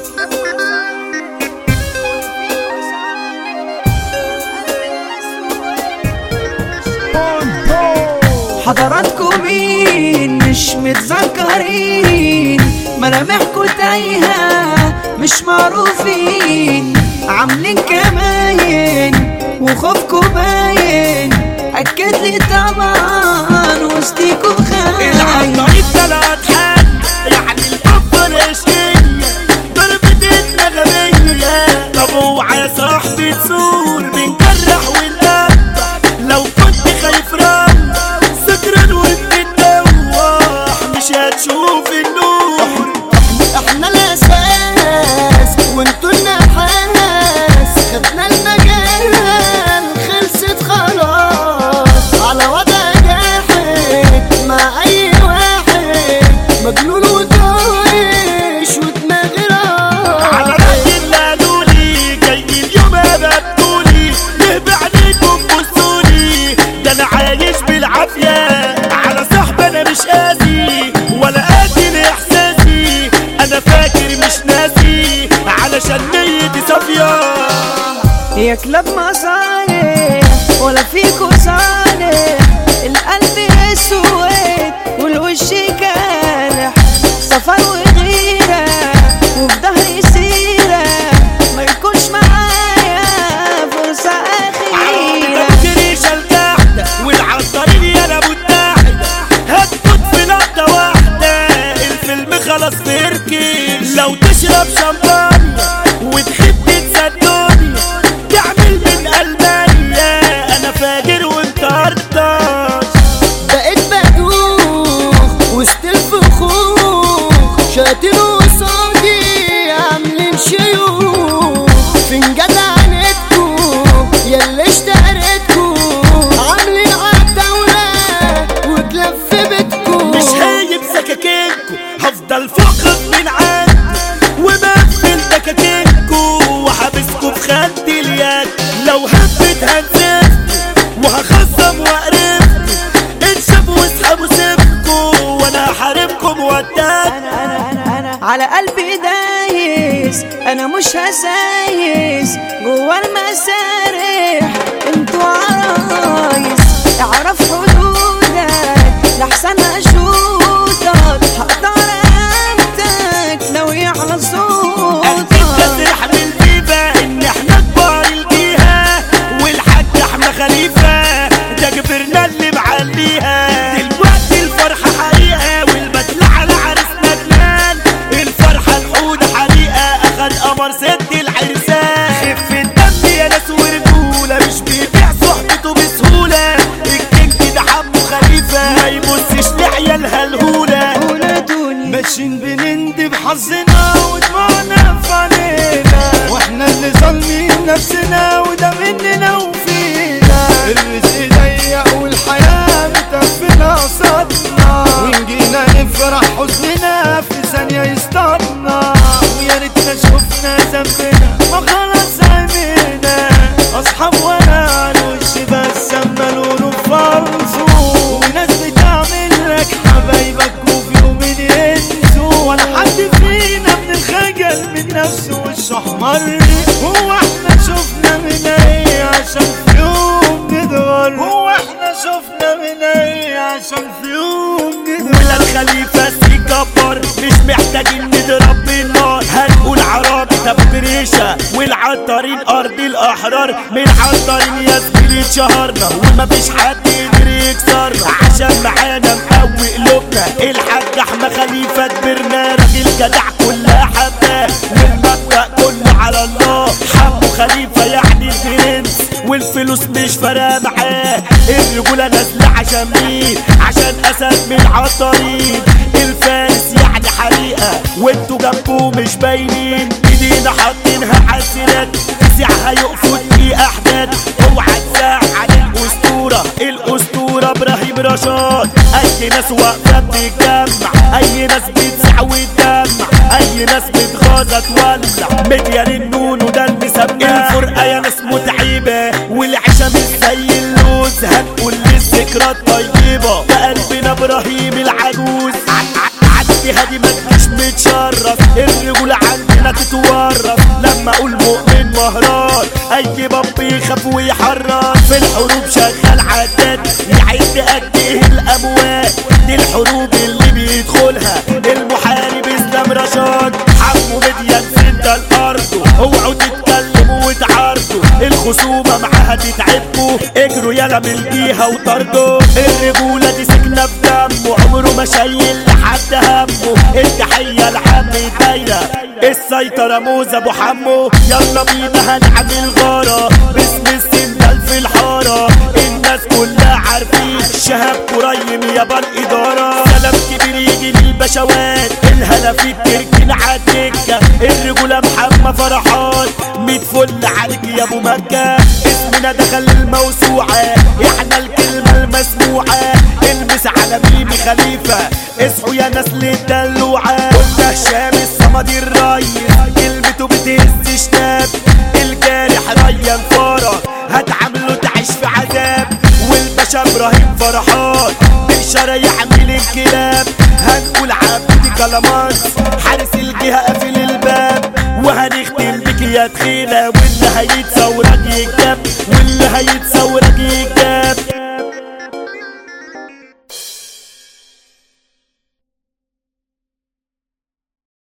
حضراتكم مين مش متذكرين ملامحكوا تايهة مش معروفين عاملين كماين وخوفكوا باين أكد لي طبعا وسطيكوا خاين العطارين طلعت حد يعني الحب الاشقية ضربتنا غبية طب اوعى يا صاحبي تزور بنجرح ونقطع لو كنت خايف رم سكران وبتدوح مش هتشوف النور احنا الاساس وانتوا النحاس خدنا المجال خلصت خلاص على وضع جاحد مع اي واحد مجنون وطايش ودماغي على رايح رأي اللي قالولي جاي اليوم ابقولي ليه بعينيكم بصولي ده انا عايش بالعافية على صاحبي انا مش قاسي ولا قاتل احساسي انا فاكر مش ناسي علشان نيتي صافية يا كلاب مصالح ولا فيكوا صالح القلب اسود والوش كالح سفر وغيرة وفي ظهري سيرة ما يكونش معايا فرصة أخيرة الريشة القاعدة والعطارين يا ابو التاحدة هتموت في لقطة واحدة الفيلم خلاص بيركن لو تشرب شمبانيا وتحب تصدقني تعمل من ألمانيا أنا فاجر وأنت أرطاش بقيت بدوخ وسط الفخوخ شاتين وصادي عاملين شيوخ فنجان عنتكو ياللي اشتهرتكو عاملين عالدولة وتلف بيتكو مش هايب سكاكينكو هفضل فوق من عندي ومقفل دكاكينكو وحابسكو في خد اليد لو هبت هنزفكو وهخصم وقرفكو انشف واسحب وسيبكو وانا هحاربكم وداد أنا أنا أنا أنا على قلبي دايس أنا مش هسايس جوا المسارح انتوا عرايس اعرف حدودك لحسن أشوطك هقدر أنتك لو يعلى أكيد صوتك تسرح من البيبة إن إحنا كبار الجهة والحاج أحمد خليفة ده كبرنا اللي معليها دلوقتي الفرحة حقيقة والبدلة على عرس ندمان الفرحة الحودة حقيقة أخد قمر ست العرسان خف الدم يا ناس ورجولة مش بيبيع صحبته بسهولة الكينج ده حمو خليفة ما يبصش لعيالها الهولة ولدوني ماشيين بنندب حظنا ودموعنا في علينا واحنا اللي ظالمين نفسنا وده مننا وفينا الرزق ضيق والحياة بتقفلنا قصادنا وإن جينا نفرح حزننا في ثانية يسطرنا ويا ريتنا شفنا ذنبنا ما خلاص عمينا أصحاب وانا على الوش بس أما لونه فرصه وناس بتعمل لك حبايبك وفي يوم ينسوا ولا حد فينا من الخجل من نفسه وشه احمر هو احنا شفنا من ايه عشان في يوم نتغر هو احنا شفنا من ايه عشان في يوم ولا نتغر الخليفة جبار مش محتاجين نضرب بالنار هنقول عربي طب بريشة والعطارين أرض الأحرار من عطارين يا زميلي اتشهرنا ومفيش حد يقدر يكسرنا عشان معانا مقوي قلوبنا الحاج أحمد خليفة كبرنا راجل جدع كلها حباه والمبدأ كله على الله حمو خليفة يعني البرنس والفلوس مش فارقة معاه الرجولة نازلة عشان مين عشان أسد من عطارين الفارس يعني حريقة وانتوا جنبه مش باينين ايدينا حاطينها عالسنات ساعها يقفوا في احداد اوعى تساع على الاسطورة الاسطورة ابراهيم رشاد اي ناس واقفة بتتجمع اي ناس بتسع وتدمع اي ناس بتغاظة تولع مديان النون وده المسمى الفرقة يا ناس متعبة والعشا مش زي اللوز هنقول للذكرى الطيبة ده قلبنا ابراهيم العجوز عدي هادي ما تجيش متشرف الرجولة عندي عندنا تتورط لما اقول مؤمن مهران اي باب يخاف ويحرر في الحروب شغال عداد يعد قد ايه الاموال دي الحروب اللي بيدخلها المحارب اسلام رشاد حمو مديان سند الارض اوعوا تتكلموا وتعارضوا الخصومه معاها تتعبوا اجروا يلا من الجيهه وطردوا الرجوله دي سكنه في دمه عمره ما شايل لحد همه التحيه لعم دايره السيطره موزه ابو حمو يلا بينا هنعمل غاره باسم السندال في الحاره الناس كلها عارفين شهاب قريم يابا الاداره سلام كبير يجي للبشوات الهلا في التركين عالدكه الرجوله محمد فرحان ميت فل عليك يا ابو مكه اسمنا دخل الموسوعه احنا الكلمه المسموعه المس على ميمي خليفه اصحوا يا نسل الدلوعه قلنا هشام الصمد الريس كلمته بتهز شتاب الجارح ريان فرج هتعامله تعيش في عذاب والباشا ابراهيم فرحان بإشارة يعمل انقلاب هنقول عبد كلامانس حارس الجهة قافل الباب وهنختم بك يا تخيلة واللي هيتصورك يكتب واللي هيتصورك يكتب